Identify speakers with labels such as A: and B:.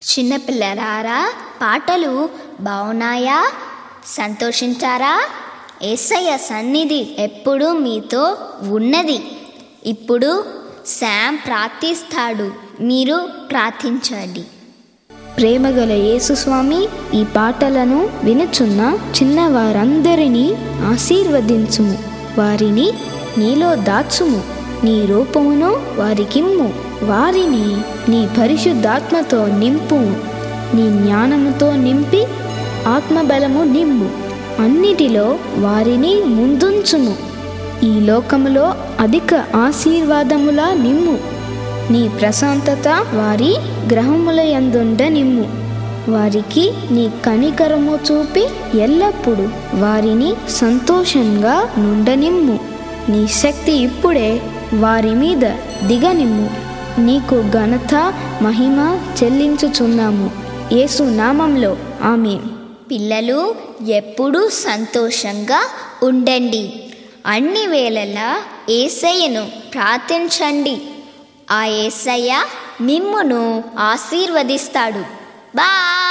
A: చిన్నపిల్లలారా పాటలు బాగున్నాయా సంతోషించారా ఏసయ్య సన్నిధి ఎప్పుడూ మీతో ఉన్నది ఇప్పుడు శామ్ ప్రార్థిస్తాడు మీరు ప్రార్థించండి
B: ప్రేమగల యేసుస్వామి ఈ పాటలను వినుచున్న చిన్నవారందరినీ ఆశీర్వదించుము వారిని నీలో దాచుము నీ రూపమును వారికిమ్ము వారిని నీ పరిశుద్ధాత్మతో నింపుము నీ జ్ఞానముతో నింపి ఆత్మబలము నిమ్ము అన్నిటిలో వారిని ముందుంచుము ఈ లోకములో అధిక ఆశీర్వాదములా నిమ్ము నీ ప్రశాంతత వారి గ్రహముల యందుండ నిమ్ము వారికి నీ కనికరము చూపి ఎల్లప్పుడూ వారిని సంతోషంగా నుండనిమ్ము నీ శక్తి ఇప్పుడే వారి మీద దిగనిమ్ము నీకు ఘనత మహిమ చెల్లించుచున్నాము యేసు నామంలో ఆమేన్
A: పిల్లలు ఎప్పుడూ సంతోషంగా ఉండండి అన్ని వేళలా ఏసయ్యను ప్రార్థించండి ఆ ఏసయ్య మిమ్మును ఆశీర్వదిస్తాడు బాయ్